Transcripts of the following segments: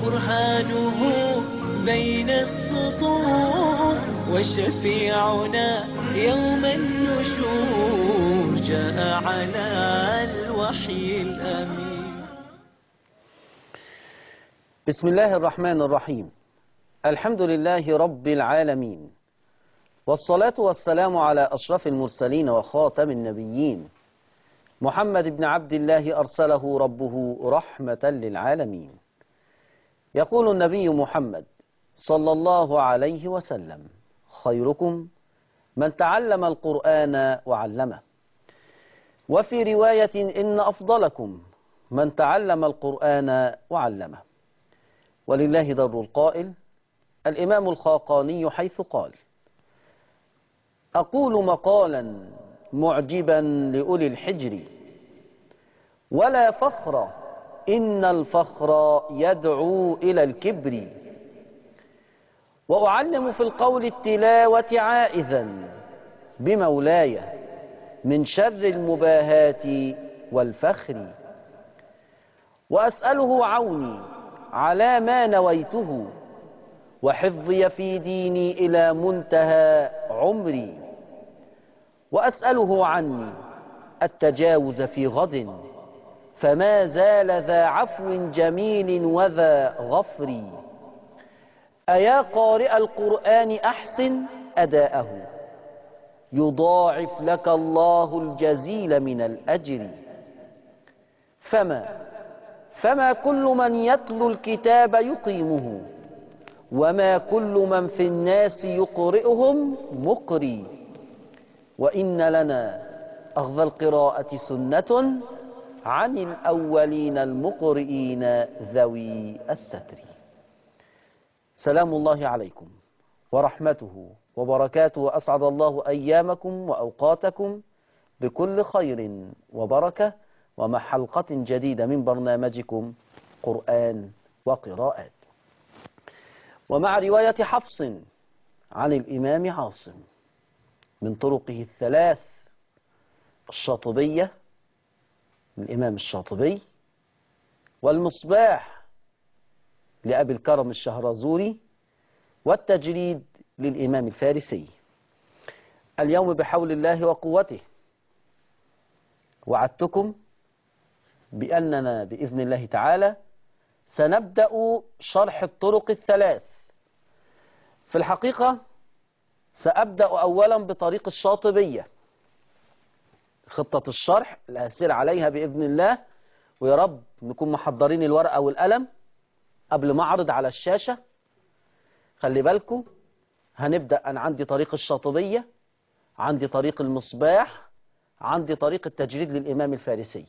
برهانه بين السطور وشفيعنا يوم النشور جاء على الوحي الأمين بسم الله الرحمن الرحيم الحمد لله رب العالمين والصلاة والسلام على أشرف المرسلين وخاتم النبيين محمد بن عبد الله أرسله ربه رحمة للعالمين يقول النبي محمد صلى الله عليه وسلم خيركم من تعلم القرآن وعلمه وفي رواية إن أفضلكم من تعلم القرآن وعلمه ولله در القائل الإمام الخاقاني حيث قال أقول مقالا معجبا لأولي الحجر ولا فخر إن الفخر يدعو إلى الكبر وأعلم في القول التلاوة عائذا بمولاي من شر المباهات والفخر وأسأله عوني على ما نويته وحفظي في ديني إلى منتهى عمري وأسأله عني التجاوز في غد فما زال ذا عفو جميل وذا غفر أيا قارئ القرآن أحسن أداءه يضاعف لك الله الجزيل من الأجر فما فما كل من يتلو الكتاب يقيمه وما كل من في الناس يقرئهم مقري وإن لنا أخذ القراءة سنة عن الأولين المقرئين ذوي الستر سلام الله عليكم ورحمته وبركاته أسعد الله أيامكم وأوقاتكم بكل خير وبركة ومع حلقة جديدة من برنامجكم قرآن وقراءات ومع رواية حفص عن الإمام عاصم من طرقه الثلاث الشاطبية الإمام الشاطبي والمصباح لأبي الكرم الشهرزوري والتجريد للإمام الفارسي اليوم بحول الله وقوته وعدتكم بأننا بإذن الله تعالى سنبدأ شرح الطرق الثلاث في الحقيقة سأبدأ أولا بطريق الشاطبية خطة الشرح اللي هسير عليها بإذن الله ويا رب نكون محضرين الورقة والقلم قبل ما أعرض على الشاشة خلي بالكم هنبدأ أنا عندي طريق الشاطبية عندي طريق المصباح عندي طريق التجريد للإمام الفارسي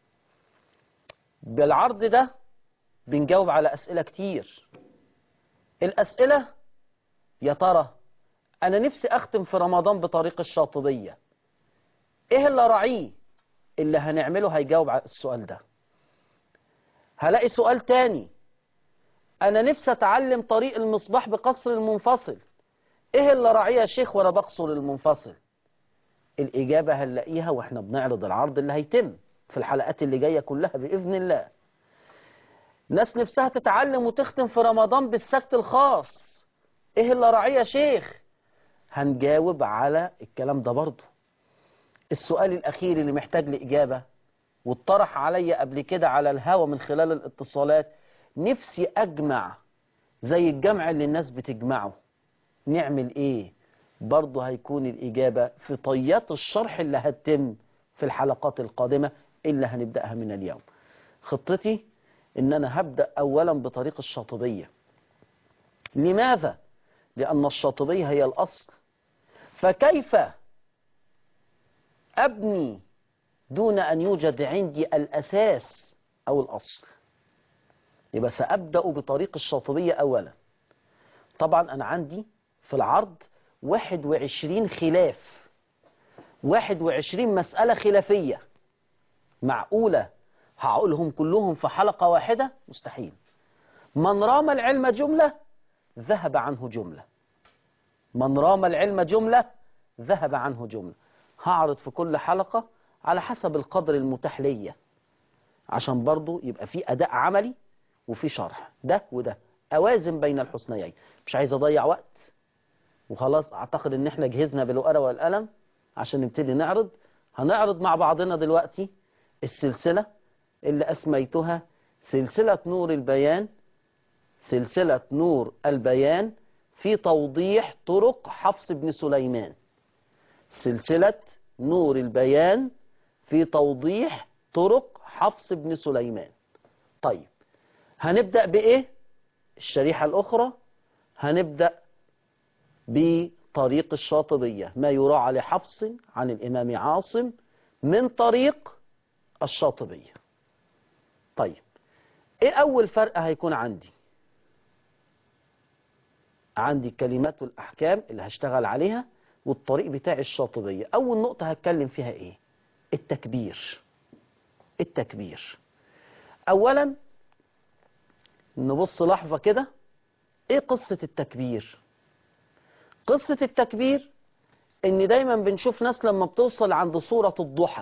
بالعرض ده بنجاوب على أسئلة كتير الأسئلة يا ترى أنا نفسي أختم في رمضان بطريق الشاطبية إيه اللي راعيه اللي هنعمله هيجاوب على السؤال ده هلاقي سؤال تاني أنا نفسي أتعلم طريق المصباح بقصر المنفصل إيه اللي راعيه يا شيخ وأنا بقصر المنفصل الإجابة هنلاقيها وإحنا بنعرض العرض اللي هيتم في الحلقات اللي جاية كلها بإذن الله ناس نفسها تتعلم وتختم في رمضان بالسكت الخاص ايه اللي راعيه يا شيخ هنجاوب على الكلام ده برضه السؤال الاخير اللي محتاج لاجابه واتطرح عليا قبل كده على الهوا من خلال الاتصالات نفسي اجمع زي الجمع اللي الناس بتجمعه نعمل ايه برضه هيكون الاجابه في طيات الشرح اللي هتتم في الحلقات القادمه اللي هنبداها من اليوم خطتي ان انا هبدا اولا بطريق الشاطبيه لماذا لان الشاطبيه هي الاصل فكيف ابني دون ان يوجد عندي الاساس او الاصل يبقى سابدا بطريق الشاطبيه اولا طبعا انا عندي في العرض 21 خلاف 21 مساله خلافيه معقوله هقولهم كلهم في حلقة واحدة مستحيل من رام العلم جملة ذهب عنه جملة من رام العلم جملة ذهب عنه جملة هعرض في كل حلقة على حسب القدر المتاح ليا عشان برضو يبقى في أداء عملي وفي شرح ده وده اوازن بين الحسنيين مش عايز اضيع وقت وخلاص اعتقد ان احنا جهزنا بالورقه والقلم عشان نبتدي نعرض هنعرض مع بعضنا دلوقتي السلسله اللي اسميتها سلسله نور البيان سلسله نور البيان في توضيح طرق حفص بن سليمان سلسله نور البيان في توضيح طرق حفص بن سليمان طيب هنبدأ بإيه؟ الشريحة الأخرى هنبدأ بطريق الشاطبية ما يراعى لحفص عن الإمام عاصم من طريق الشاطبية طيب إيه أول فرق هيكون عندي؟ عندي الكلمات والأحكام اللي هشتغل عليها والطريق بتاع الشاطبية أول نقطة هتكلم فيها إيه؟ التكبير التكبير أولا نبص لحظة كده إيه قصة التكبير قصة التكبير إن دايما بنشوف ناس لما بتوصل عند صورة الضحى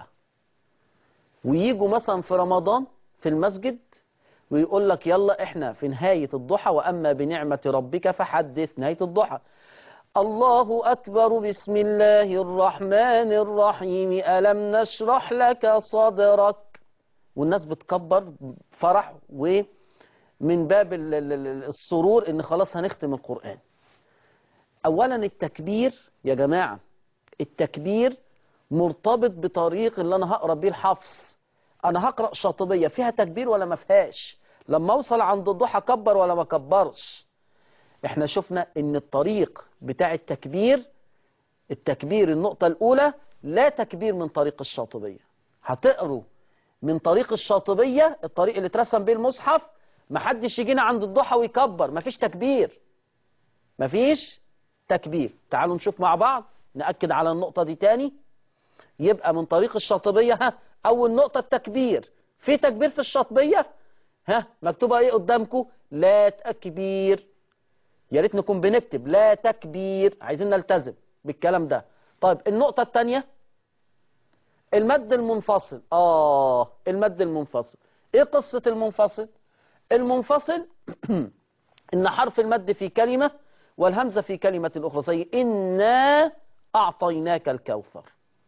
ويجوا مثلا في رمضان في المسجد ويقول لك يلا احنا في نهاية الضحى وأما بنعمة ربك فحدث نهاية الضحى الله أكبر بسم الله الرحمن الرحيم ألم نشرح لك صدرك والناس بتكبر فرح ومن باب ال- ال- ال- السرور ان خلاص هنختم القرآن اولا التكبير يا جماعة التكبير مرتبط بطريق اللي انا هقرا بيه الحفص انا هقرا شاطبية فيها تكبير ولا ما فيهاش لما اوصل عند الضحى كبر ولا ما كبرش احنا شفنا ان الطريق بتاع التكبير التكبير النقطة الاولى لا تكبير من طريق الشاطبية هتقروا من طريق الشاطبية الطريق اللي اترسم بيه المصحف محدش يجينا عند الضحى ويكبر مفيش تكبير مفيش تكبير تعالوا نشوف مع بعض نأكد على النقطة دي تاني يبقى من طريق الشاطبية ها أول نقطة التكبير في تكبير في الشاطبية ها مكتوبة ايه قدامكم لا تكبير يا ريت نكون بنكتب لا تكبير عايزين نلتزم بالكلام ده طيب النقطة التانية المد المنفصل آه المد المنفصل إيه قصة المنفصل المنفصل إن حرف المد في كلمة والهمزة في كلمة أخرى زي إنا أعطيناك الكوثر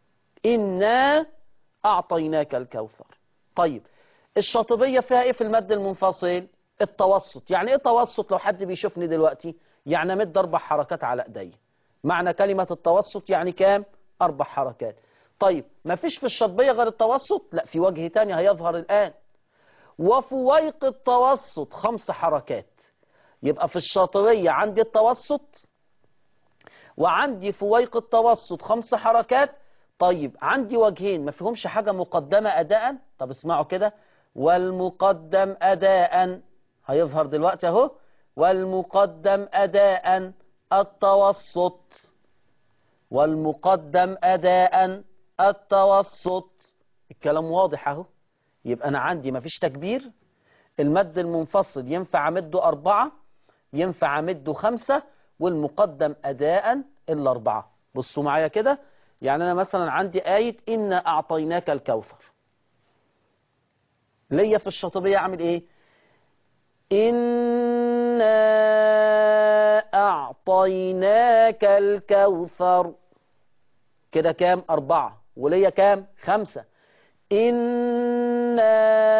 إنا أعطيناك الكوثر طيب الشاطبية فيها إيه في المد المنفصل التوسط يعني إيه توسط لو حد بيشوفني دلوقتي يعني مد أربع حركات على إيدي معنى كلمة التوسط يعني كام أربع حركات طيب ما فيش في الشطبية غير التوسط لا في وجه تاني هيظهر الآن وفويق التوسط خمس حركات يبقى في الشاطبية عندي التوسط وعندي فويق التوسط خمس حركات طيب عندي وجهين ما فيهمش حاجة مقدمة أداء طب اسمعوا كده والمقدم أداء هيظهر دلوقتي اهو والمقدم أداء التوسط والمقدم أداء التوسط الكلام واضح اهو يبقى أنا عندي مفيش تكبير المد المنفصل ينفع أمده أربعة ينفع أمده خمسة والمقدم أداء إلا أربعة بصوا معايا كده يعني أنا مثلا عندي آية إنا أعطيناك الكوثر ليا في الشاطبية أعمل إيه إنا أعطيناك الكوثر كده كام أربعة وليا كام خمسة إنا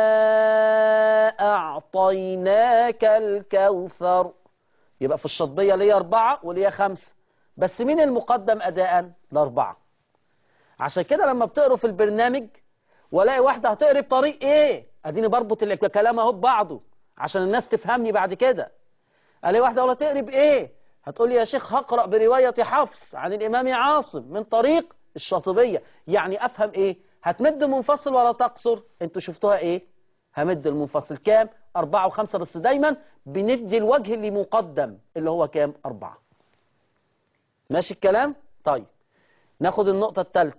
أعطيناك الكوثر يبقى في الشطبية ليا أربعة وليا خمسة بس مين المقدم أداء الأربعة عشان كده لما بتقروا في البرنامج ولاقي واحدة هتقري بطريق إيه أديني بربط الكلام أهو ببعضه عشان الناس تفهمني بعد كده الاقي واحدة ولا تقري بإيه هتقول لي يا شيخ هقرأ برواية حفص عن الإمام عاصم من طريق الشاطبية يعني أفهم إيه هتمد منفصل ولا تقصر انتوا شفتوها إيه همد المنفصل كام أربعة وخمسة بس دايما بندي الوجه اللي مقدم اللي هو كام أربعة ماشي الكلام طيب ناخد النقطة الثالثة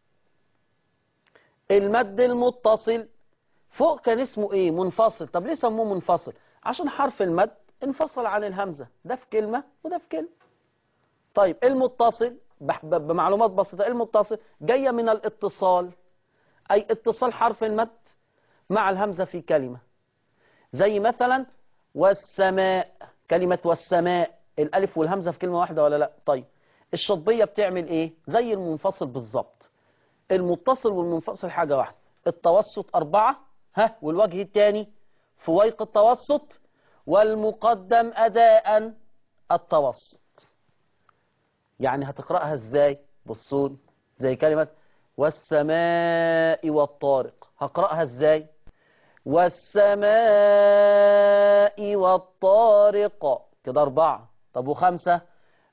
المد المتصل فوق كان اسمه ايه منفصل طب ليه سموه منفصل عشان حرف المد انفصل عن الهمزة ده في كلمة وده في كلمة طيب المتصل بمعلومات بسيطة المتصل جاية من الاتصال أي اتصال حرف المد مع الهمزة في كلمة زي مثلا والسماء كلمة والسماء الألف والهمزة في كلمة واحدة ولا لا طيب الشطبية بتعمل إيه زي المنفصل بالظبط المتصل والمنفصل حاجة واحدة التوسط أربعة ها والوجه الثاني فويق التوسط والمقدم أداء التوسط يعني هتقرأها ازاي بصون زي كلمة والسماء والطارق هقرأها ازاي والسماء والطارق كده أربعة طب وخمسة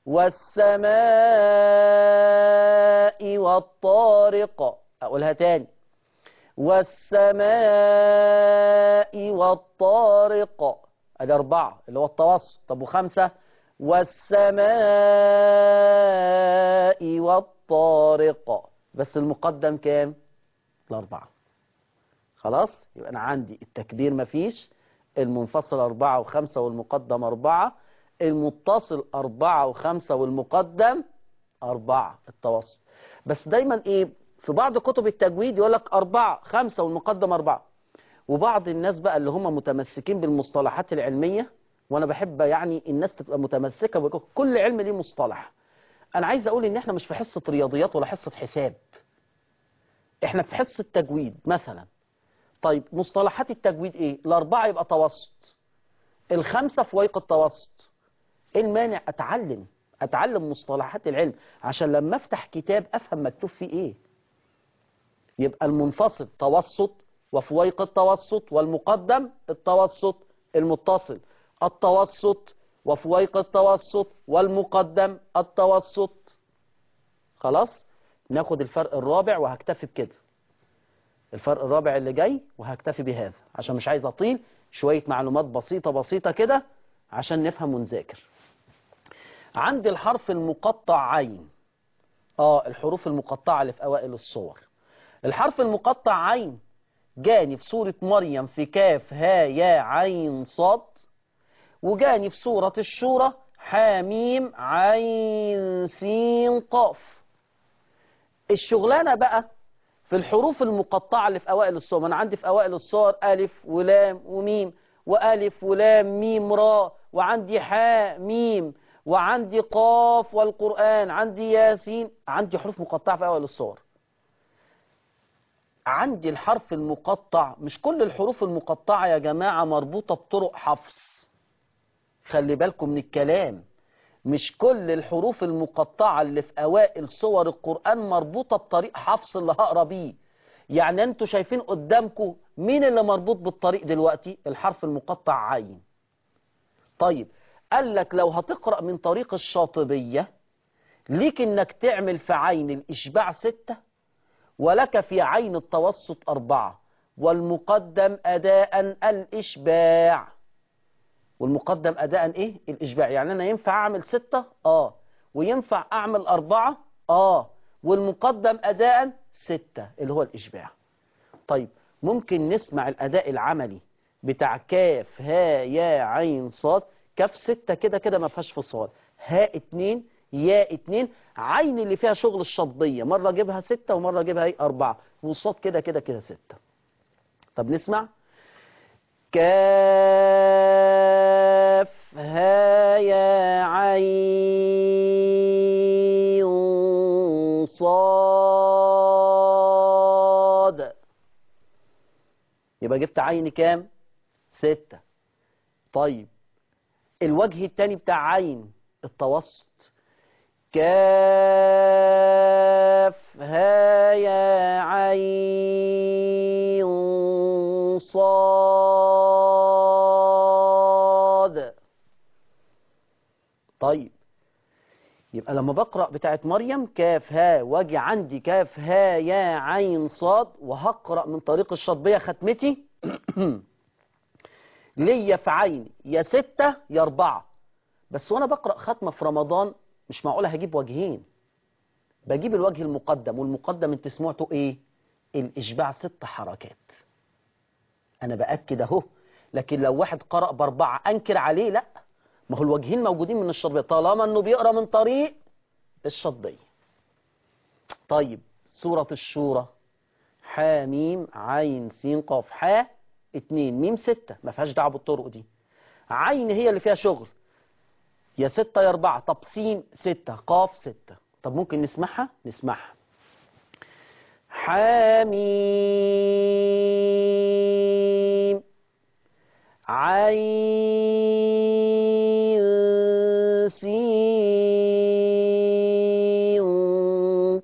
والسماء والطارق أقولها تاني والسماء والطارق ادي أربعة اللي هو التوسط طب وخمسة والسماء والطارق بس المقدم كام الأربعة خلاص يبقى أنا عندي التكبير مفيش المنفصل أربعة وخمسة والمقدم أربعة المتصل أربعة وخمسة والمقدم أربعة التوسط بس دايما إيه في بعض كتب التجويد يقول لك أربعة خمسة والمقدم أربعة وبعض الناس بقى اللي هم متمسكين بالمصطلحات العلمية وأنا بحب يعني الناس تبقى متمسكة بكل كل علم ليه مصطلح أنا عايز أقول إن إحنا مش في حصة رياضيات ولا حصة حساب إحنا في حصة تجويد مثلا طيب مصطلحات التجويد إيه الأربعة يبقى توسط الخمسة فويق التوسط إيه المانع أتعلم أتعلم مصطلحات العلم عشان لما أفتح كتاب أفهم مكتوب فيه إيه يبقى المنفصل توسط وفويق التوسط والمقدم التوسط المتصل التوسط وفويق التوسط والمقدم التوسط خلاص ناخد الفرق الرابع وهكتفي بكده الفرق الرابع اللي جاي وهكتفي بهذا عشان مش عايز اطيل شوية معلومات بسيطة بسيطة كده عشان نفهم ونذاكر عندي الحرف المقطع عين اه الحروف المقطعة اللي في اوائل الصور الحرف المقطع عين جاني في سورة مريم في كاف ها يا عين صاد وجاني في سورة الشورى حاميم عين سين قاف الشغلانة بقى في الحروف المقطعة اللي في أوائل الصور أنا عندي في أوائل الصور ألف ولام وميم وألف ولام ميم را وعندي حاء ميم وعندي قاف والقرآن عندي ياسين عندي حروف مقطعة في أوائل الصور عندي الحرف المقطع مش كل الحروف المقطعة يا جماعة مربوطة بطرق حفظ خلي بالكم من الكلام مش كل الحروف المقطعة اللي في أوائل صور القرآن مربوطة بطريق حفص اللي هقرا بيه يعني انتوا شايفين قدامكم مين اللي مربوط بالطريق دلوقتي الحرف المقطع عين طيب قال لك لو هتقرأ من طريق الشاطبية ليك انك تعمل في عين الإشباع ستة ولك في عين التوسط أربعة والمقدم أداء الإشباع والمقدم أداء إيه؟ الإشباع يعني أنا ينفع أعمل ستة؟ آه وينفع أعمل أربعة؟ آه والمقدم أداء ستة اللي هو الإشباع طيب ممكن نسمع الأداء العملي بتاع كاف ها يا عين صاد كاف ستة كده كده ما فيهاش فصال ها اتنين يا اتنين عين اللي فيها شغل الشطبية مرة اجيبها ستة ومرة اجيبها ايه اربعة وصاد كده كده كده ستة طب نسمع كاف ها يا عين صاد يبقى جبت عين كام ستة طيب الوجه التاني بتاع عين التوسط كاف ها يا عين صاد طيب يبقى لما بقرأ بتاعت مريم كاف ها واجي عندي كاف ها يا عين صاد وهقرأ من طريق الشطبية ختمتي ليا في عيني يا ستة يا أربعة بس وأنا بقرأ ختمة في رمضان مش معقولة هجيب وجهين بجيب الوجه المقدم والمقدم انت سمعته ايه الإشباع ست حركات أنا بأكد أهو لكن لو واحد قرأ بأربعة أنكر عليه لا ما هو الوجهين موجودين من الشطبية طالما أنه بيقرأ من طريق الشطبية طيب سورة الشورى حاميم عين سين قاف حاء اتنين ميم ستة ما فيهاش دعوة بالطرق دي عين هي اللي فيها شغل يا ستة يا أربعة طب سين ستة قاف ستة طب ممكن نسمعها نسمعها حميم عين سين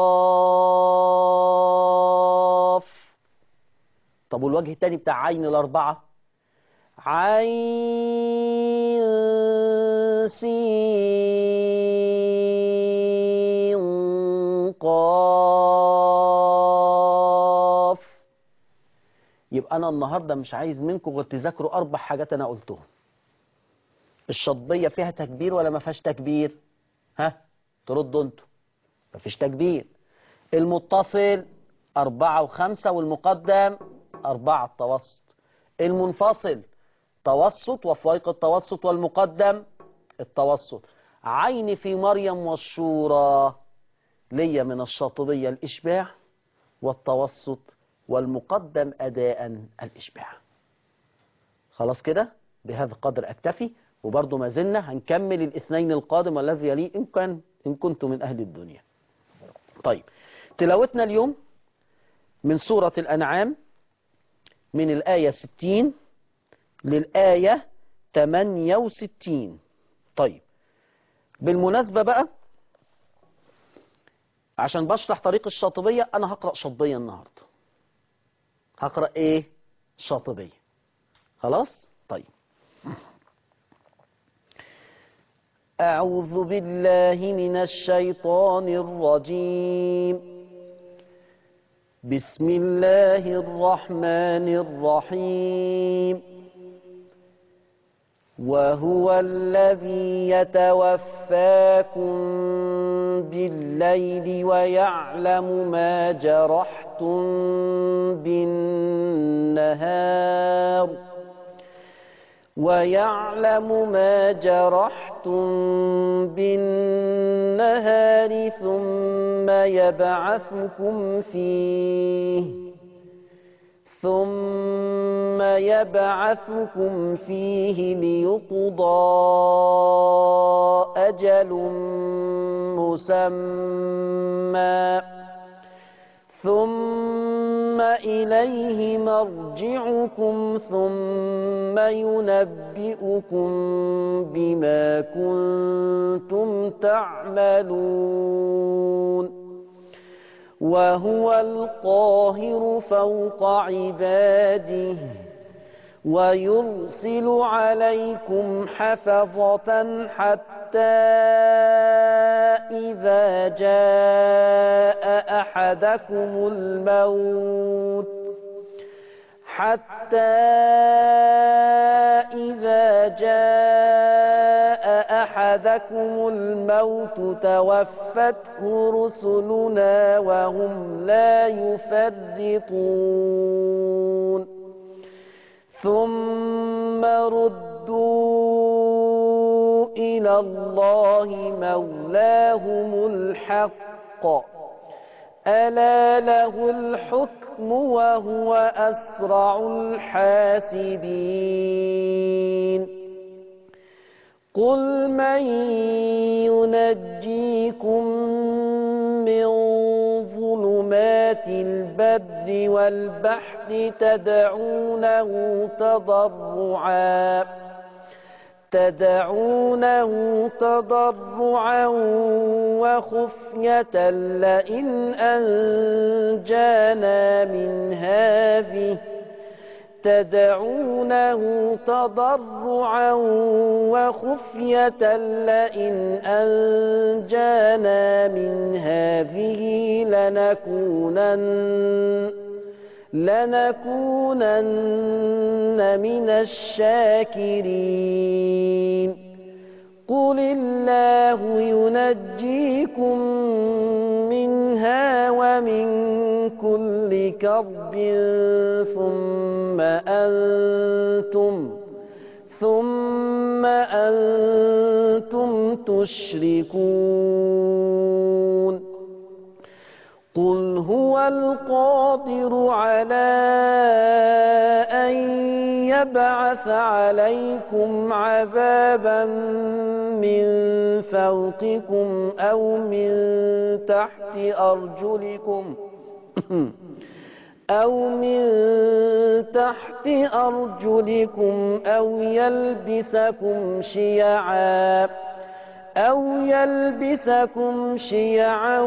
قاف طب والوجه التاني بتاع عين الأربعة عين سين قاف يبقى أنا النهاردة مش عايز منكم غير تذاكروا أربع حاجات أنا قلتهم الشطبية فيها تكبير ولا ما فيهاش تكبير ها تردوا انتوا ما فيش تكبير المتصل أربعة وخمسة والمقدم أربعة التوسط المنفصل توسط وفويق التوسط والمقدم التوسط عين في مريم والشورى ليا من الشاطبية الإشباع والتوسط والمقدم أداء الإشباع خلاص كده بهذا القدر أكتفي وبرضه ما زلنا هنكمل الاثنين القادم والذي يليه إن كان إن كنت من أهل الدنيا طيب تلاوتنا اليوم من سورة الأنعام من الآية 60 للآية 68 طيب بالمناسبة بقى عشان بشرح طريق الشاطبية أنا هقرأ شاطبية النهاردة هقرأ إيه شاطبية خلاص طيب أعوذ بالله من الشيطان الرجيم بسم الله الرحمن الرحيم وهو الذي يتوفاكم بالليل ويعلم ما جرحتم بالنهار ويعلم ما جرحتم بالنهار ثم يبعثكم فيه ثم يبعثكم فيه ليقضى أجل مسمى ثم إليه مرجعكم ثم ينبئكم بما كنتم تعملون وهو القاهر فوق عباده ويرسل عليكم حفظة حتى إذا جاء أحدكم الموت حتى إذا جاء أحدكم الموت توفته رسلنا وهم لا يفرطون ثم ردوا إلى الله مولاهم الحق ألا له الحكم وهو أسرع الحاسبين قل من ينجيكم من ظلمات البر والبحر تدعونه تضرعا تدعونه تضرعا وخفية لئن أنجانا من هذه تدعونه تضرعا وخفية لئن أنجانا من هذه لنكونن لنكونن من الشاكرين قل الله ينجيكم منها ومن كل كرب ثم أنتم ثم أنتم تشركون قل هو القادر على أن يبعث عليكم عذابا من فوقكم أو من تحت أرجلكم أو من تحت أرجلكم أو يلبسكم شيعا أو يلبسكم شيعا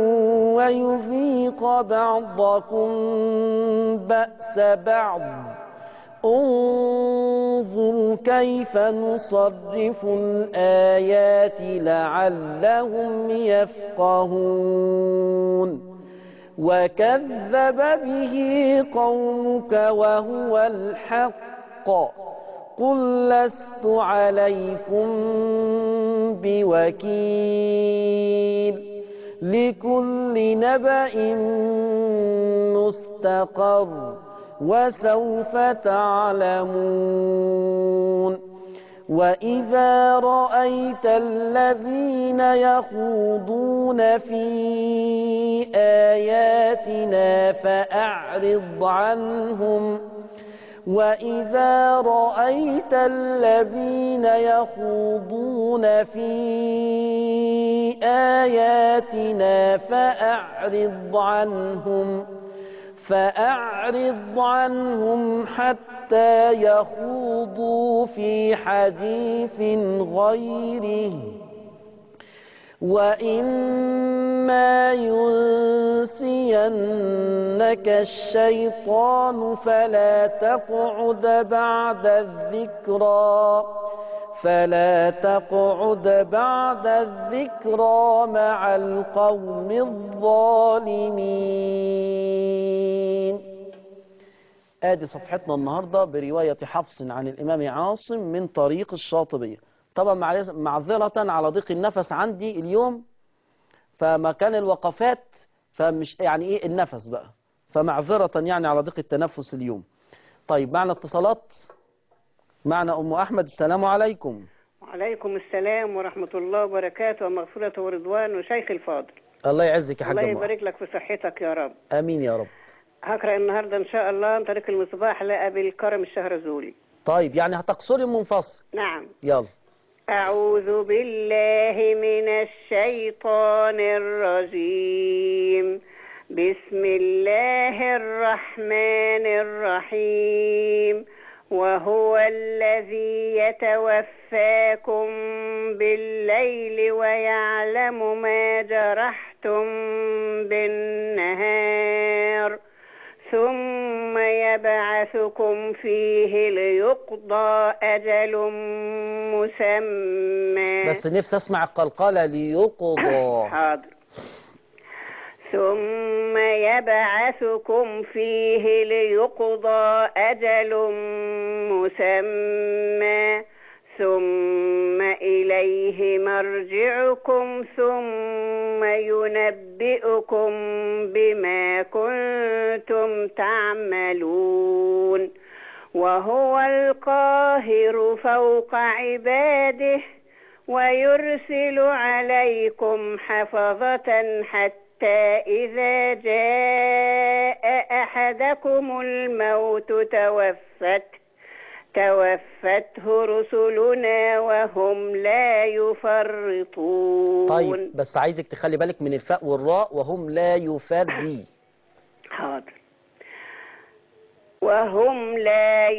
ويذيق بعضكم بأس بعض انظر كيف نصرف الآيات لعلهم يفقهون وكذب به قومك وهو الحق قل لست عليكم بوكيل لكل نبأ مستقر وسوف تعلمون وإذا رأيت الذين يخوضون في آياتنا فأعرض عنهم وإذا رأيت الذين يخوضون في آياتنا فأعرض عنهم فأعرض عنهم حتى يخوضوا في حديث غيره وإما ينسينك الشيطان فلا تقعد بعد الذكرى فلا تقعد بعد الذكرى مع القوم الظالمين ادي صفحتنا النهاردة برواية حفص عن الامام عاصم من طريق الشاطبية طبعا معذرة على ضيق النفس عندي اليوم فمكان الوقفات فمش يعني ايه النفس بقى فمعذرة يعني على ضيق التنفس اليوم طيب معنا اتصالات معنا ام احمد السلام عليكم وعليكم السلام ورحمة الله وبركاته ومغفرة ورضوان وشيخ الفاضل الله يعزك يا حاج الله أم يبارك لك في صحتك يا رب امين يا رب هقرأ النهاردة إن شاء الله عن طريق المصباح لأبي الكرم الشهرزوري طيب يعني هتقصري منفصل نعم يلا أعوذ بالله من الشيطان الرجيم بسم الله الرحمن الرحيم وهو الذي يتوفاكم بالليل ويعلم ما جرحتم بالنهار ثم يبعثكم فيه ليقضى أجل مسمى بس نفسي اسمع القلقلة ليقضى حاضر ثم يبعثكم فيه ليقضى أجل مسمى ثم إليه مرجعكم ثم ينبئكم بما كنتم تعملون وهو القاهر فوق عباده ويرسل عليكم حفظة حتى إذا جاء أحدكم الموت توفت توفته رسلنا وهم لا يفرطون طيب بس عايزك تخلي بالك من الفاء والراء وهم لا يفري حاضر وهم لا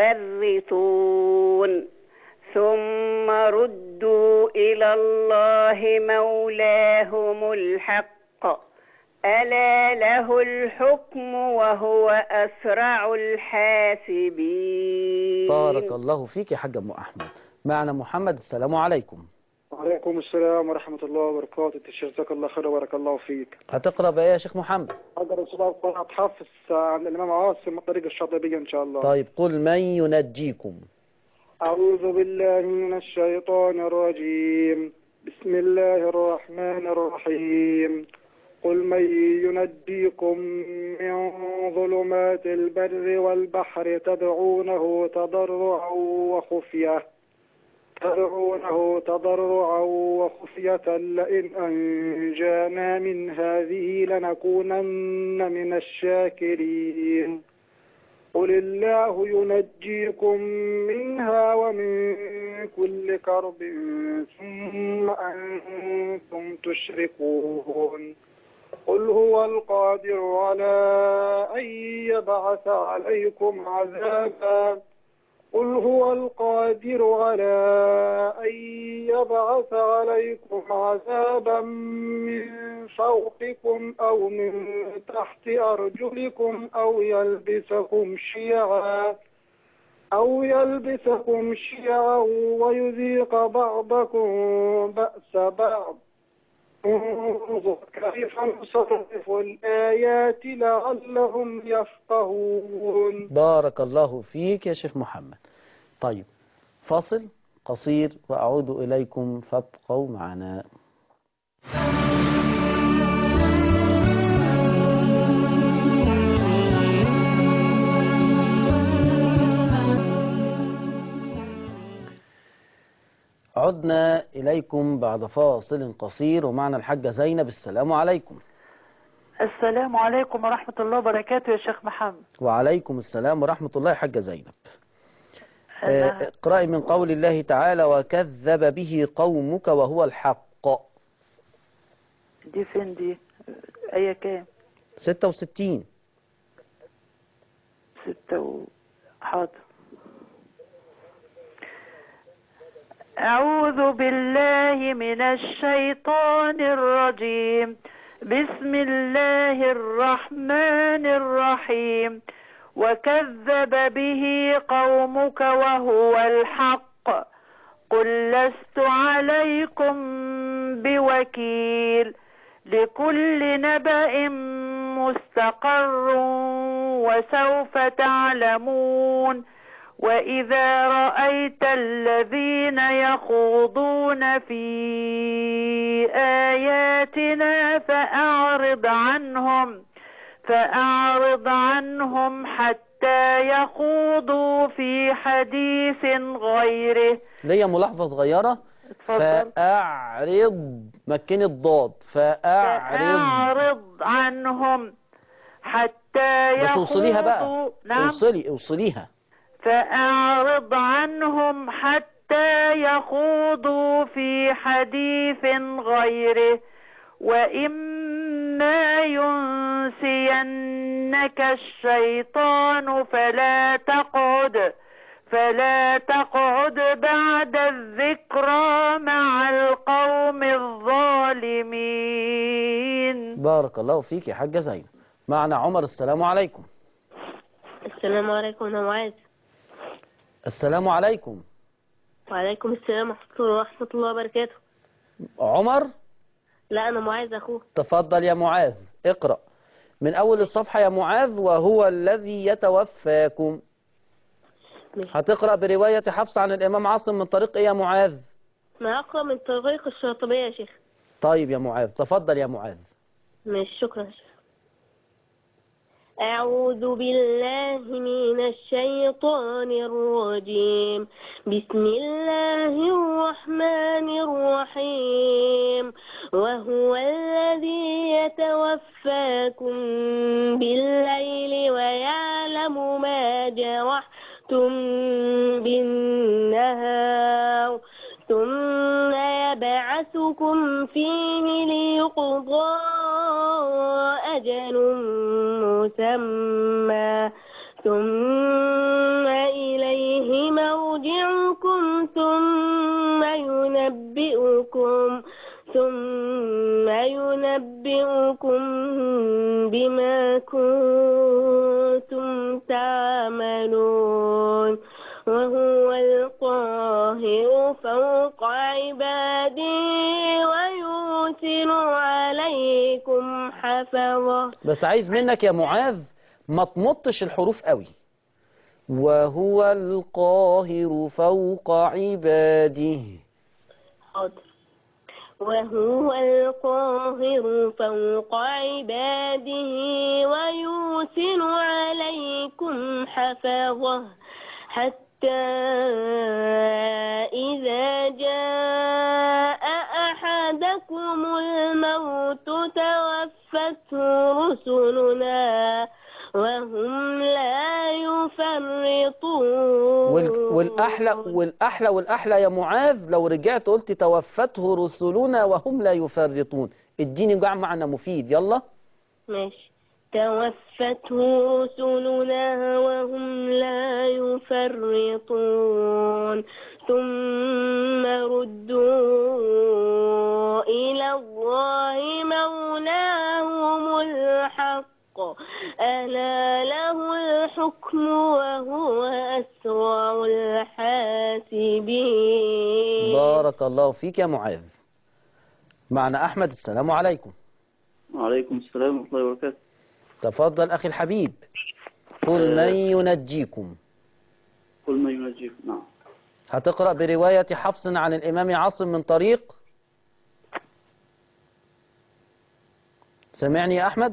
يفرطون ثم ردوا إلى الله مولاهم الحق ألا له الحكم وهو أسرع الحاسبين بارك الله فيك يا حاج ام احمد معنا محمد السلام عليكم وعليكم السلام ورحمة الله وبركاته جزاك الله خير وبارك الله فيك هتقرا بقى يا شيخ محمد أقرأ سورة قراءة حافظ عن الإمام عاصم من طريق الشاطبية إن شاء الله طيب قل من ينجيكم أعوذ بالله من الشيطان الرجيم بسم الله الرحمن الرحيم قل من ينجيكم من ظلمات البر والبحر تدعونه تضرعا وخفية تدعونه تضرعا وخفية لئن أنجانا من هذه لنكونن من الشاكرين قل الله ينجيكم منها ومن كل كرب ثم أنتم تشركون قل هو القادر على أن يبعث عليكم عذابا قل هو القادر على أن يبعث عليكم عذابا من فوقكم أو من تحت أرجلكم أو يلبسكم شيعا أو يلبسكم شيعا ويذيق بعضكم بأس بعض انظر كيف نصرف الآيات لعلهم يفقهون بارك الله فيك يا شيخ محمد طيب فاصل قصير وأعود إليكم فابقوا معنا عدنا إليكم بعد فاصل قصير ومعنا الحاجة زينب السلام عليكم السلام عليكم ورحمة الله وبركاته يا شيخ محمد وعليكم السلام ورحمة الله يا حاجة زينب أنا- آه، اقرأي من قول الله تعالى وكذب به قومك وهو الحق دي فين دي آية كام 66 ستة و... حاضر أعوذ بالله من الشيطان الرجيم بسم الله الرحمن الرحيم وكذب به قومك وهو الحق قل لست عليكم بوكيل لكل نبأ مستقر وسوف تعلمون وإذا رأيت الذين يخوضون في آياتنا فأعرض عنهم فأعرض عنهم حتى يخوضوا في حديث غيره ليا ملاحظة صغيرة اتفضل فأعرض مكن الضاد فأعرض فأعرض عنهم حتى بس اوصليها بقى يخوضوا نعم اوصلي اوصليها فأعرض عنهم حتى يخوضوا في حديث غيره وإما ينسينك الشيطان فلا تقعد فلا تقعد بعد الذكرى مع القوم الظالمين بارك الله فيك يا حاجة زينب معنا عمر السلام عليكم السلام عليكم أنا معاذ السلام عليكم وعليكم السلام ورحمة الله ورحمة الله وبركاته عمر لا أنا معاذ أخوه تفضل يا معاذ اقرأ من أول الصفحة يا معاذ وهو الذي يتوفاكم ماشي. هتقرأ برواية حفص عن الإمام عاصم من طريق إيه يا معاذ ما أقرأ من طريق الشاطبية يا شيخ طيب يا معاذ تفضل يا معاذ ماشي شكرا يا شيخ أعوذ بالله من الشيطان الرجيم بسم الله الرحمن الرحيم وهو الذي يتوفاكم بالليل ويعلم ما جرحتم بالنهار ثم يبعثكم فيه ليقضى أجل مسمى ثم إليه مرجعكم ثم ينبئكم ثم ينبئكم بما كنتم تعملون وهو القاهر فوق عباده ويرسل عليكم حفظه بس عايز منك يا معاذ ما تمطش الحروف قوي وهو القاهر فوق عباده حاضر وهو القاهر فوق عباده ويرسل عليكم حفظه حتى إذا جاء أحدكم الموت توفته رسلنا وهم لا والأحلى والأحلى والأحلى يا معاذ لو رجعت قلت توفته رسلنا وهم لا يفرطون اديني جمع معنى مفيد يلا ماشي توفته رسلنا وهم لا يفرطون ثم ردوا إلى الله مولاهم الحق ألا له الحكم وهو أسرع الحاسبين بارك الله فيك يا معاذ معنا أحمد السلام عليكم وعليكم السلام ورحمة الله وبركاته تفضل أخي الحبيب قل من ينجيكم قل ما ينجيكم نعم هتقرأ برواية حفص عن الإمام عاصم من طريق سمعني يا أحمد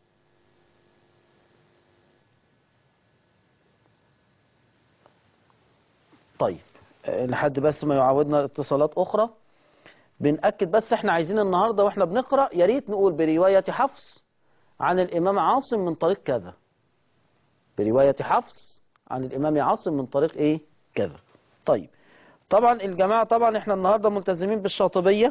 طيب آه، لحد بس ما يعودنا اتصالات أخرى بنأكد بس احنا عايزين النهاردة واحنا بنقرأ يا ريت نقول برواية حفص عن الإمام عاصم من طريق كذا برواية حفص عن الإمام عاصم من طريق إيه كذا طيب طبعا الجماعة طبعا احنا النهاردة ملتزمين بالشاطبية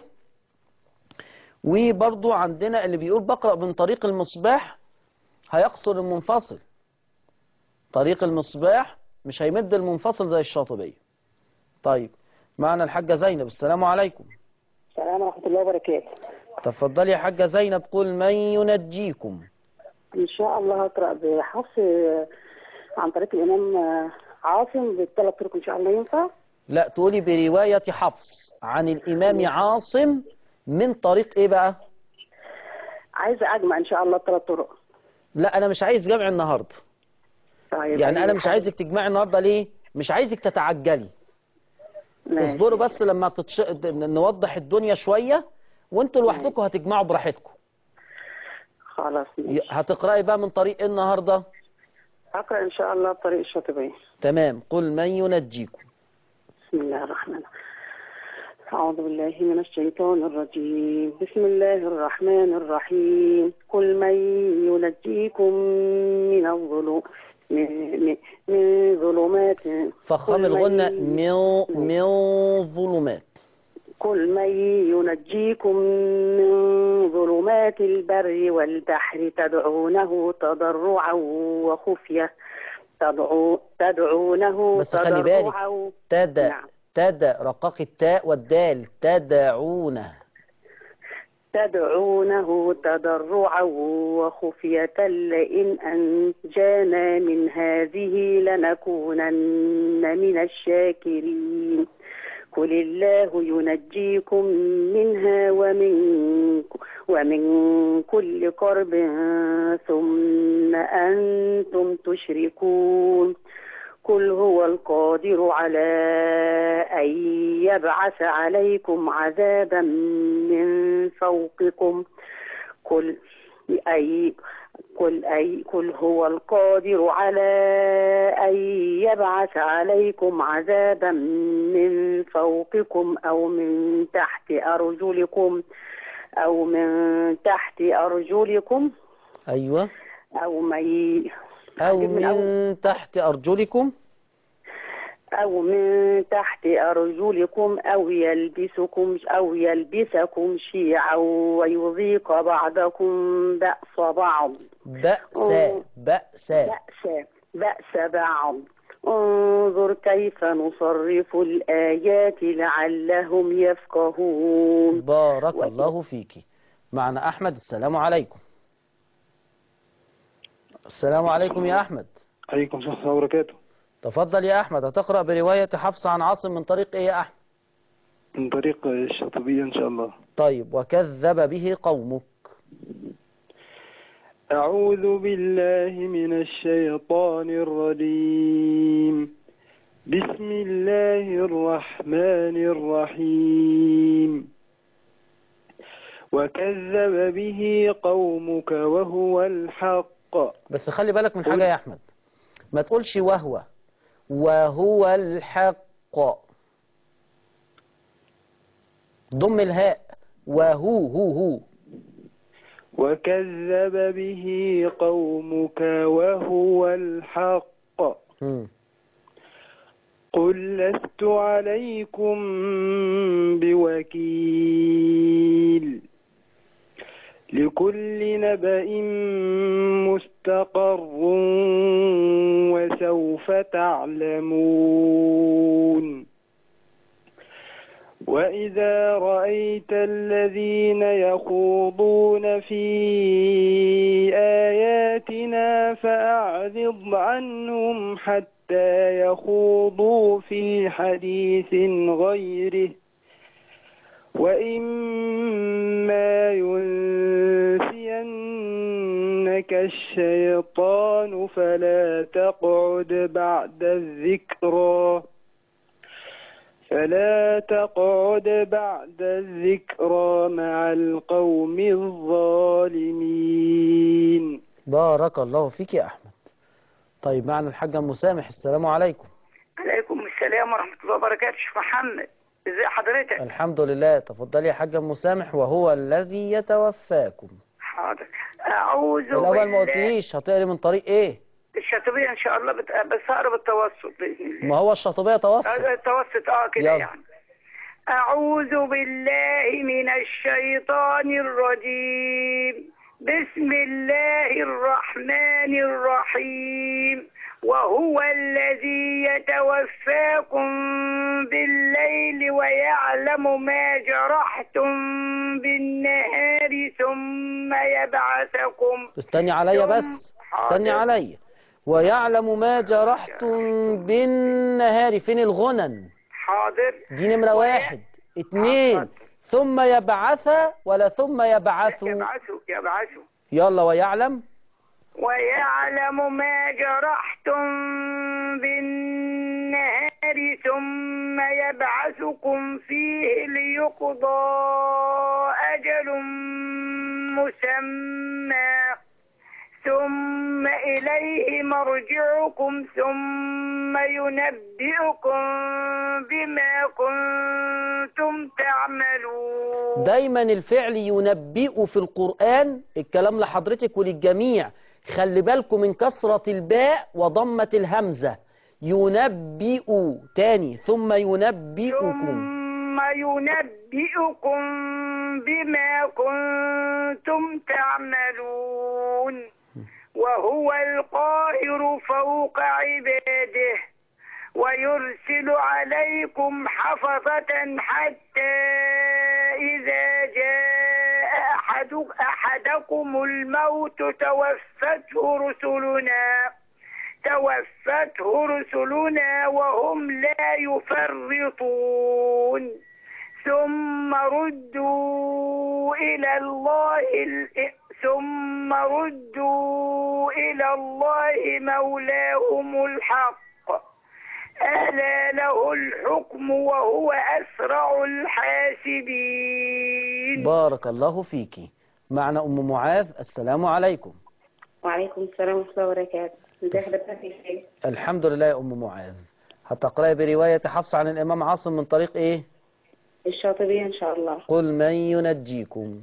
وبرضو عندنا اللي بيقول بقرأ من طريق المصباح هيقصر المنفصل طريق المصباح مش هيمد المنفصل زي الشاطبية طيب معنا الحاجة زينب السلام عليكم السلام ورحمة الله وبركاته تفضلي يا حاجة زينب قل من ينجيكم إن شاء الله هقرأ بحفص آه، عن طريق الإمام آه، عاصم بالثلاث طرق إن شاء الله ينفع لا تقولي برواية حفص عن الإمام عاصم من طريق إيه بقى عايزة أجمع إن شاء الله الثلاث طرق لا أنا مش عايز جمع النهاردة طيب يعني أنا أيوة. مش عايزك تجمعي النهاردة ليه مش عايزك تتعجلي ماشي. اصبروا بس لما تتش... نوضح الدنيا شوية وانتوا لوحدكم هتجمعوا براحتكم خلاص ي- ماشي. هتقرأي بقى من طريق إيه النهاردة هقرأ إن شاء الله بطريق الشاطبية تمام قل من ينجيكم بسم الله الرحمن الرحيم أعوذ بالله من الشيطان الرجيم بسم الله الرحمن الرحيم قل من ينجيكم من الظلم من, من, من ظلمات فخام قل الغنة من- من من ظلمات قل من ينجيكم من ظلمات البر والبحر تدعونه تضرعا وخفية تدعو تدعونه بس خلي بالك. تضرعا تدا نعم. تدا رقاق التاء والدال تدعونه تدعونه تضرعا وخفية لئن أنجانا من هذه لنكونن من الشاكرين قل الله ينجيكم منها ومن ومن كل كرب ثم أنتم تشركون قل هو القادر على أن يبعث عليكم عذابا من فوقكم قل أي قل أي قل هو القادر على أن يبعث عليكم عذابا من فوقكم أو من تحت أرجلكم أو من تحت أرجلكم أيوة أو من أو أجيب من أول. من تحت أرجلكم أو من تحت أرجلكم أو يلبسكم أو يلبسكم شيعا ويذيق بعضكم بأس بعض بأسا بأسا بأس بأس بعض انظر كيف نصرف الآيات لعلهم يفقهون بارك و- الله فيك معنا أحمد السلام عليكم السلام عليكم يا أحمد عليكم السلام ورحمة الله وبركاته تفضل يا أحمد هتقرأ برواية حفص عن عاصم من طريق إيه يا أحمد من طريق الشاطبية إن شاء الله طيب وكذب به قومك أعوذ بالله من الشيطان الرجيم بسم الله الرحمن الرحيم وكذب به قومك وهو الحق بس خلي بالك من حاجة يا أحمد ما تقولش وهو وهو الحق ضم الهاء وهو هو هو وكذب به قومك وهو الحق مم. قل لست عليكم بوكيل لكل نبأ مستقر وسوف تعلمون وإذا رأيت الذين يخوضون في آياتنا فأعرض عنهم حتى يخوضوا في حديث غيره وإما ينسينك الشيطان فلا تقعد بعد الذكرى فلا تقعد بعد الذكرى مع القوم الظالمين بارك الله فيك يا أحمد طيب معنا الحاج أم مسامح السلام عليكم عليكم السلام ورحمة الله وبركاته شيخ محمد ازي حضرتك الحمد لله تفضلي يا حاج أم مسامح وهو الذي يتوفاكم حاضر أعوذ الأول ما بالله قلتليش هتقري من طريق إيه الشاطبية إن شاء الله بت... بس هقرا بالتوسط بإذن الله ما هو الشاطبية توسط آه، التوسط اه كده يلا. يعني أعوذ بالله من الشيطان الرجيم بسم الله الرحمن الرحيم وهو الذي يتوفاكم بالليل ويعلم ما جرحتم بالنهار ثم يبعثكم استني عليا ثم- بس استني حاضر. عليا ويعلم ما جرحتم بالنهار فين الغنن حاضر دي نمرة واحد اتنين حاضر. ثم يبعث ولا ثم يبعث يبعثوا يبعثوا يلا ويعلم ويعلم ما جرحتم بالنهار ثم يبعثكم فيه ليقضى أجل مسمى ثم إليه مرجعكم ثم ينبئكم بما كنتم تعملون دايما الفعل ينبئ في القرآن الكلام لحضرتك وللجميع خلي بالكم من كسرة الباء وضمة الهمزة ينبئ تاني ثم ينبئكم ثم ينبئكم بما كنتم تعملون وهو القاهر فوق عباده ويرسل عليكم حفظة حتى إذا جاء أحد أحدكم الموت توفته رسلنا توفته رسلنا وهم لا يفرطون ثم ردوا إلى الله ال- ثم ردوا إلى الله مولاهم الحق ألا له الحكم وهو أسرع الحاسبين بارك الله فيكي معنا أم معاذ السلام عليكم وعليكم السلام ورحمة الله وبركاته ازي حضرتك يا شيخ الحمد لله يا أم معاذ هتقرأي برواية حفص عن الإمام عاصم من طريق إيه الشاطبية إن شاء الله قل من ينجيكم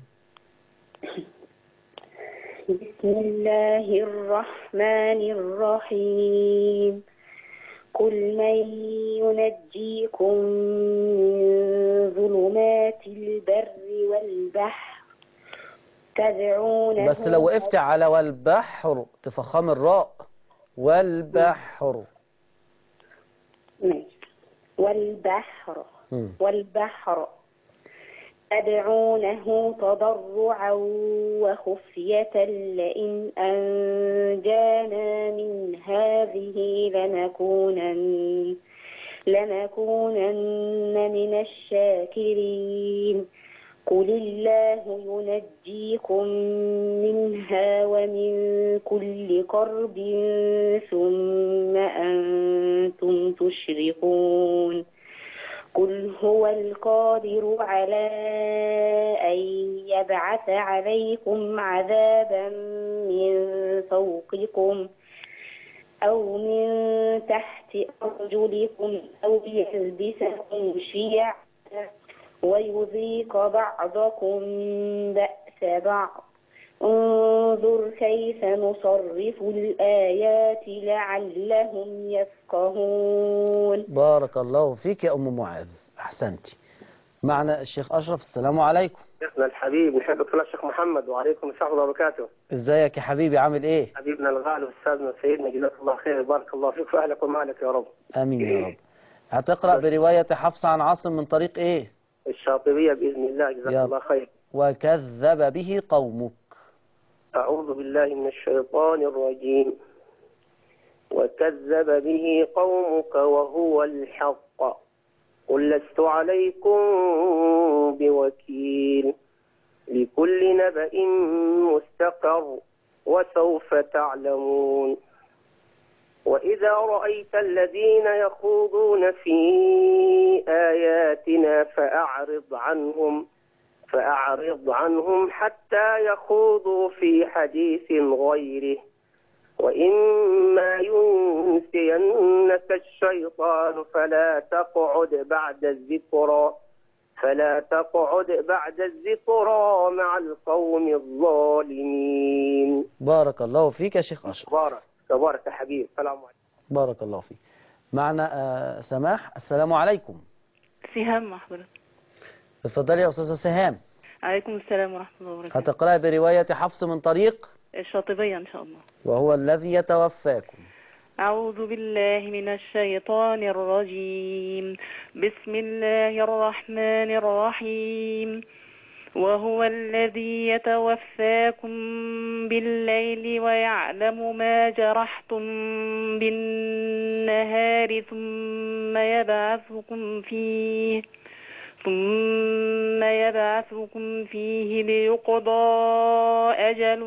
بسم الله الرحمن الرحيم قل من ينجيكم من ظلمات البر والبحر تدعونه بس لو وقفت على والبحر تفخم الراء والبحر ماشي. والبحر مم. والبحر تدعونه تضرعا وخفية لئن أنجانا من هذه لنكونن لنكونن من الشاكرين قل الله ينجيكم منها ومن كل كرب ثم أنتم تشركون قل هو القادر على أن يبعث عليكم عذابا من فوقكم أو من تحت أرجلكم أو يلبسكم شيعا ويذيق بعضكم بأس بعض انظر كيف نصرف الآيات لعلهم يفقهون بارك الله فيك يا أم معاذ أحسنتي معنا الشيخ أشرف السلام عليكم شيخنا الحبيب نحبك في الله الشيخ محمد وعليكم السلام ورحمة الله وبركاته ازيك يا حبيبي عامل ايه حبيبنا الغالي واستاذنا سيدنا جزاك الله خير بارك الله فيك وأهلك ومالك يا رب امين يا رب هتقرأ برواية حفص عن عاصم من طريق ايه الشاطبية بإذن الله جزاك يلا. الله خير وكذب به قومك أعوذ بالله من الشيطان الرجيم وكذب به قومك وهو الحق قل لست عليكم بوكيل لكل نبأ مستقر وسوف تعلمون وإذا رأيت الذين يخوضون في آياتنا فأعرض عنهم فأعرض عنهم حتى يخوضوا في حديث غيره وإما ينسينك الشيطان فلا تقعد بعد الذكرى فلا تقعد بعد الذكرى مع القوم الظالمين بارك الله فيك يا شيخ أشرف تبارك تبارك يا حبيب السلام عليكم بارك الله فيك معنا آه، سماح السلام عليكم سهام محضرة اتفضلي يا أستاذة سهام عليكم السلام ورحمة الله وبركاته هتقرأي برواية حفص من طريق الشاطبية إن شاء الله وهو الذي يتوفاكم أعوذ بالله من الشيطان الرجيم بسم الله الرحمن الرحيم وهو الذي يتوفاكم بالليل ويعلم ما جرحتم بالنهار ثم يبعثكم فيه ثم يبعثكم فيه ليقضى أجل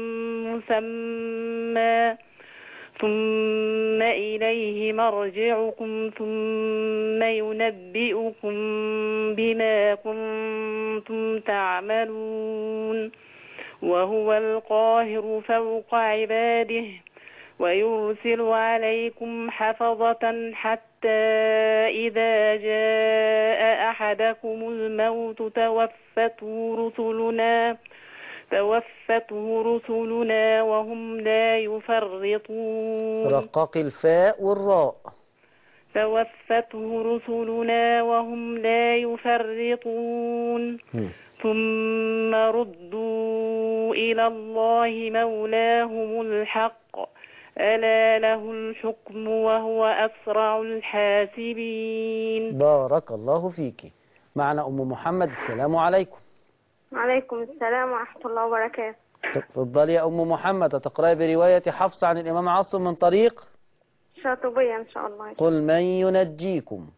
مسمى ثم إليه مرجعكم ثم ينبئكم بما كنتم تعملون وهو القاهر فوق عباده ويرسل عليكم حفظة حتى إذا جاء أحدكم الموت توفته رسلنا توفته رسلنا وهم لا يفرطون رقاق الفاء والراء توفته رسلنا وهم لا يفرطون ثم ردوا إلى الله مولاهم الحق ألا له الحكم وهو أسرع الحاسبين بارك الله فيك معنا أم محمد السلام عليكم وعليكم السلام ورحمة الله وبركاته تفضلي يا أم محمد هتقرأي برواية حفص عن الإمام عاصم من طريق شاطبية إن شاء الله قل من ينجيكم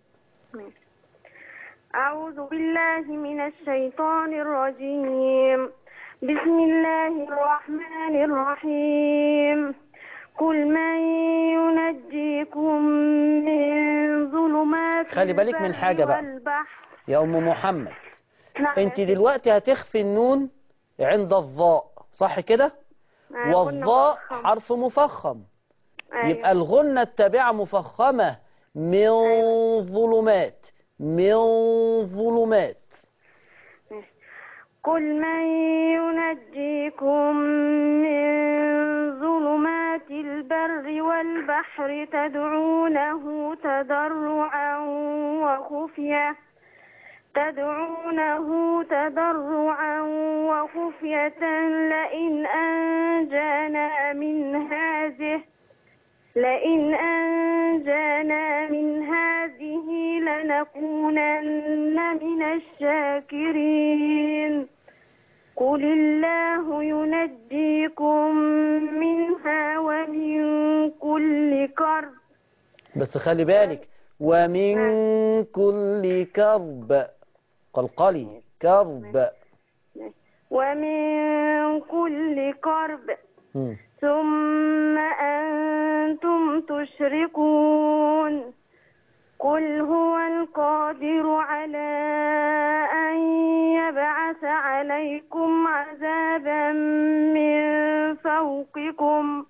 أعوذ بالله من الشيطان الرجيم بسم الله الرحمن الرحيم قل من ينجيكم من ظلمات خلي بالك من حاجة بقى. والبحر يا أم محمد نعم أنت دلوقتي هتخفي النون عند الظاء صح كده آه، والظاء قلنا مفخم. حرف مفخم أيوة. يبقى الغنة التابعة مفخمة من ظلمات من ظلمات قل من ينجيكم من ظلمات البر والبحر تدعونه تضرعا وخفية تدعونه تضرعا وخفية لئن أنجانا من هذه لئن أنجانا من هذه لنكونن من الشاكرين قل الله ينجيكم منها ومن كل كرب بس خلي بالك ومن كل كرب قلقلي كرب ومن كل كرب مم. ثم أنتم تشركون قل هو القادر على أن يبعث عليكم عذابا من فوقكم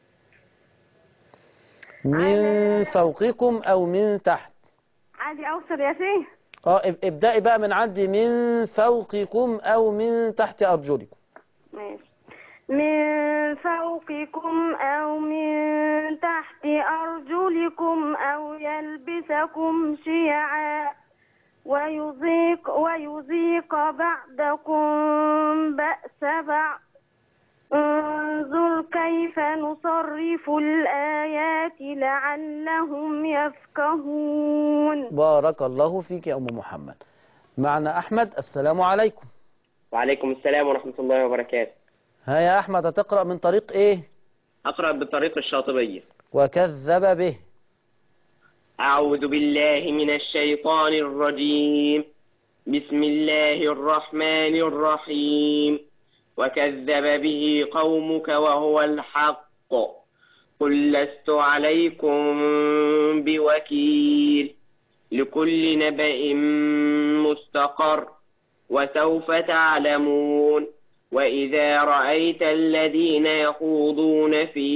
من فوقكم أو من تحت عادي أوصل يا سيه اه اب- ابدأي بقى من عندي من فوقكم أو من تحت أرجلكم ماشي من فوقكم أو من تحت أرجلكم أو يلبسكم شيعا ويذيق ويذيق بعضكم بأس بعض انظر كيف نصرف الآيات لعلهم يفقهون بارك الله فيك يا أم محمد معنا أحمد السلام عليكم وعليكم السلام ورحمة الله وبركاته ها يا أحمد هتقرأ من طريق إيه أقرأ بالطريق الشاطبية وكذب به أعوذ بالله من الشيطان الرجيم بسم الله الرحمن الرحيم وكذب به قومك وهو الحق قل لست عليكم بوكيل لكل نبأ مستقر وسوف تعلمون وإذا رأيت الذين يخوضون في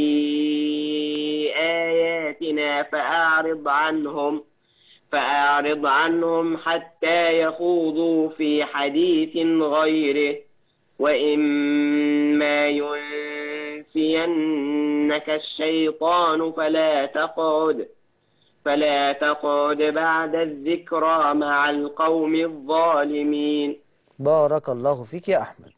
آياتنا فأعرض عنهم فأعرض عنهم حتى يخوضوا في حديث غيره وإما ينسينك الشيطان فلا تقعد فلا تقعد بعد الذكرى مع القوم الظالمين بارك الله فيك يا أحمد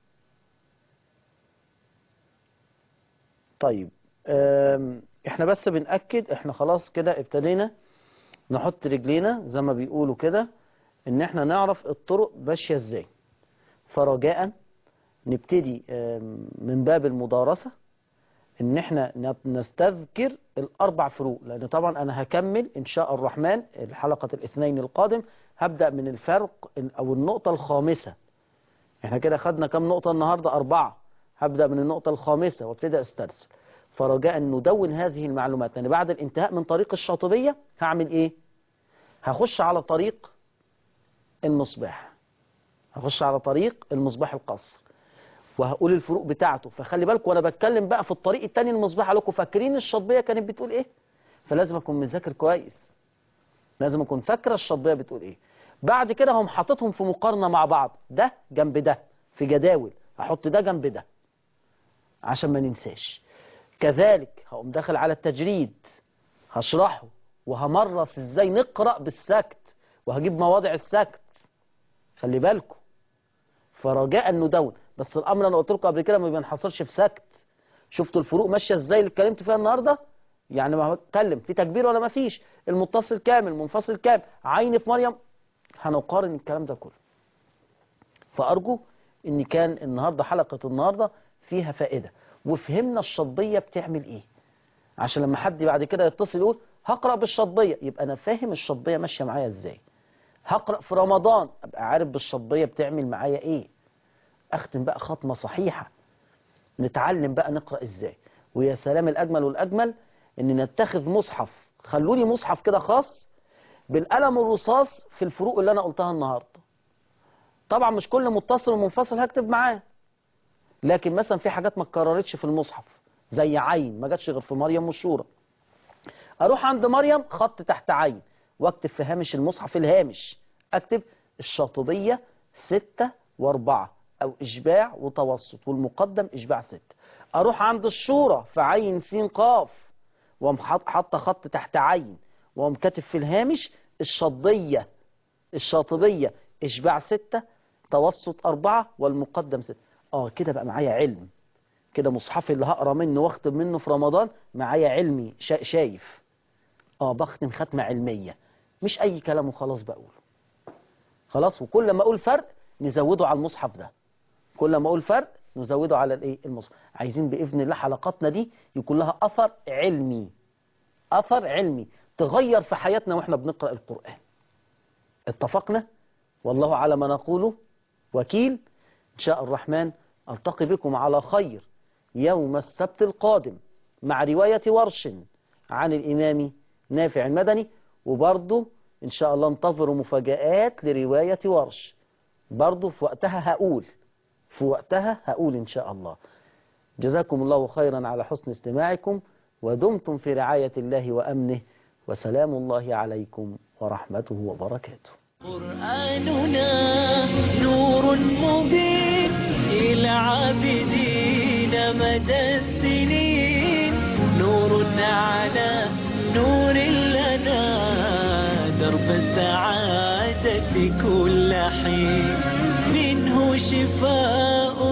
طيب أم، احنا بس بنأكد احنا خلاص كده ابتدينا نحط رجلينا زي ما بيقولوا كده ان احنا نعرف الطرق ماشيه ازاي فرجاء نبتدي أم، من باب المدارسة ان احنا نت- نستذكر الاربع فروق لان طبعا انا هكمل ان شاء الرحمن الحلقة الاثنين القادم هبدأ من الفرق ال- او النقطة الخامسة احنا كده خدنا كام نقطة النهاردة اربعة هبدأ من النقطة الخامسة وابتدي استرسل فرجاء ندون هذه المعلومات لان بعد الانتهاء من طريق الشاطبية هعمل ايه هخش على طريق المصباح هخش على طريق المصباح القصر وهقول الفروق بتاعته فخلي بالكم وانا بتكلم بقى في الطريق التاني المصباح لكم فاكرين الشطبيه كانت بتقول ايه فلازم اكون مذاكر كويس لازم اكون فاكره الشطبيه بتقول ايه بعد كده هم حاططهم في مقارنه مع بعض ده جنب ده في جداول احط ده جنب ده عشان ما ننساش كذلك هقوم داخل على التجريد هشرحه وهمرس ازاي نقرا بالسكت وهجيب مواضع السكت خلي بالكم فرجاء ندون بس الامر انا قلت لكم قبل كده ما بينحصرش في سكت شفتوا الفروق ماشيه ازاي اللي اتكلمت فيها النهارده يعني ما بتكلم في تكبير ولا ما فيش المتصل كامل منفصل كامل عين في مريم هنقارن الكلام ده كله فارجو ان كان النهارده حلقه النهارده فيها فائده وفهمنا الشطبيه بتعمل ايه عشان لما حد بعد كده يتصل يقول هقرا بالشطبيه يبقى انا فاهم الشطبيه ماشيه معايا ازاي هقرا في رمضان ابقى عارف بالشطبيه بتعمل معايا ايه اختم بقى ختمه صحيحه نتعلم بقى نقرا ازاي ويا سلام الاجمل والاجمل ان نتخذ مصحف خلوني مصحف كده خاص بالقلم الرصاص في الفروق اللي انا قلتها النهارده طبعا مش كل متصل ومنفصل هكتب معاه لكن مثلا في حاجات ما اتكررتش في المصحف زي عين ما جاتش غير في مريم والشورى اروح عند مريم خط تحت عين واكتب في هامش المصحف الهامش اكتب الشاطبية ستة واربعة او اشباع وتوسط والمقدم اشباع ستة اروح عند الشورى في عين سين قاف وأقوم حاط- حاطه خط تحت عين واقوم كاتب في الهامش الشطبية الشاطبية اشباع ستة توسط أربعة والمقدم ستة اه كده بقى معايا علم كده مصحفي اللي هقرا منه واختم منه في رمضان معايا علمي شا- شايف اه بختم ختمة علمية مش أي كلام وخلاص بقول خلاص وكل ما أقول فرق نزوده على المصحف ده كل ما أقول فرق نزوده على الإيه المصحف عايزين بإذن الله حلقاتنا دي يكون لها أثر علمي أثر علمي تغير في حياتنا وإحنا بنقرأ القرآن اتفقنا والله على ما نقوله وكيل إن شاء الرحمن ألتقي بكم على خير يوم السبت القادم مع رواية ورش عن الإمام نافع المدني وبرضه إن شاء الله انتظروا مفاجآت لرواية ورش برضه في وقتها هقول في وقتها هقول إن شاء الله جزاكم الله خيرا على حسن استماعكم ودمتم في رعاية الله وأمنه وسلام الله عليكم ورحمته وبركاته قرآننا نور مبين للعابدين مدى السنين نور على نور لنا درب السعادة كل حين منه شفاء